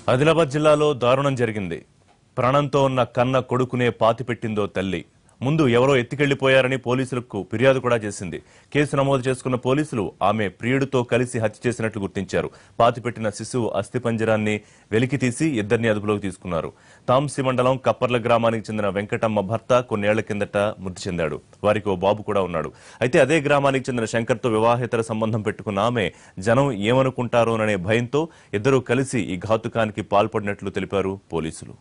ఆదిలాబాద్ జిల్లాలో దారుణం జరిగింది ప్రాణంతో ఉన్న కన్న కొడుకునే పాతిపెట్టిందో తల్లి ముందు ఎవరో ఎత్తికెళ్లిపోయారని పోలీసులకు ఫిర్యాదు కూడా చేసింది కేసు నమోదు చేసుకున్న పోలీసులు ఆమె ప్రియుడితో కలిసి హత్య చేసినట్లు గుర్తించారు పాతిపెట్టిన శిశువు అస్థిపంజరాన్ని వెలికితీసి ఇద్దరిని అదుపులోకి తీసుకున్నారు తాంసి మండలం కప్పర్ల గ్రామానికి చెందిన వెంకటమ్మ భర్త కొన్నేళ్ల కిందట మృతి చెందాడు వారికి ఓ బాబు కూడా ఉన్నాడు అయితే అదే గ్రామానికి చెందిన శంకర్తో వివాహేతర సంబంధం పెట్టుకున్న ఆమె జనం ఏమనుకుంటారోననే భయంతో ఇద్దరూ కలిసి ఈ ఘాతుకానికి పాల్పడినట్లు తెలిపారు పోలీసులు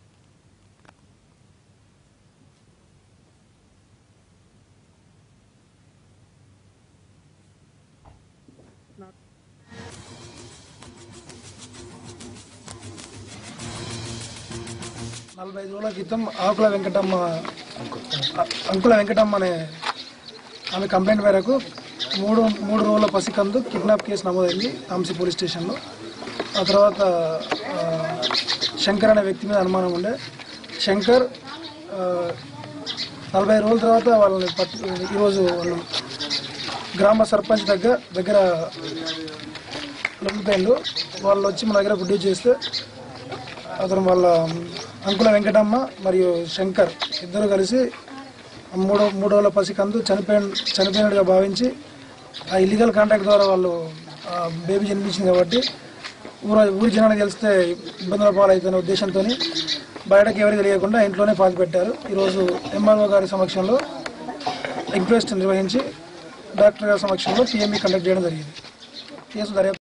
నలభై ఐదు రోజుల క్రితం ఆకుల వెంకటమ్మ అ- అంకుల వెంకటమ్మ అనే ఆమె కంప్లైంట్ మేరకు మూడు మూడు రోజుల పసికందు కిడ్నాప్ కేసు నమోదైంది తాంసీ పోలీస్ స్టేషన్లో ఆ తర్వాత ఆ, శంకర్ అనే వ్యక్తి మీద అనుమానం ఉండే శంకర్ ఆ, నలభై రోజుల తర్వాత వాళ్ళని పట్టు ఈరోజు వాళ్ళు గ్రామ సర్పంచ్ దగ్గర దగ్గర లొంగిపోయిండు వాళ్ళు వచ్చి మన దగ్గర ప్రొడ్యూస్ చేస్తే అతను వాళ్ళ అంకుల వెంకటమ్మ మరియు శంకర్ ఇద్దరు కలిసి మూడో మూడోల పసికందు చనిపోయిన చనిపోయినట్టుగా భావించి ఆ ఇల్లీగల్ కాంటాక్ట్ ద్వారా వాళ్ళు ఆ బేబీ జన్మించింది కాబట్టి ఊర ఊరి జనానికి తెలిస్తే ఇబ్బందుల పాలవుతున్న ఉద్దేశంతో బయటకు ఎవరికి తెలియకుండా ఇంట్లోనే పాతి పెట్టారు ఈరోజు ఎంఆర్ఓ గారి సమక్షంలో ఎంక్వెస్ట్ నిర్వహించి డాక్టర్ గారి సమక్షంలో పిఎంఈ కండక్ట్ చేయడం జరిగింది కేసు దర్యాప్తు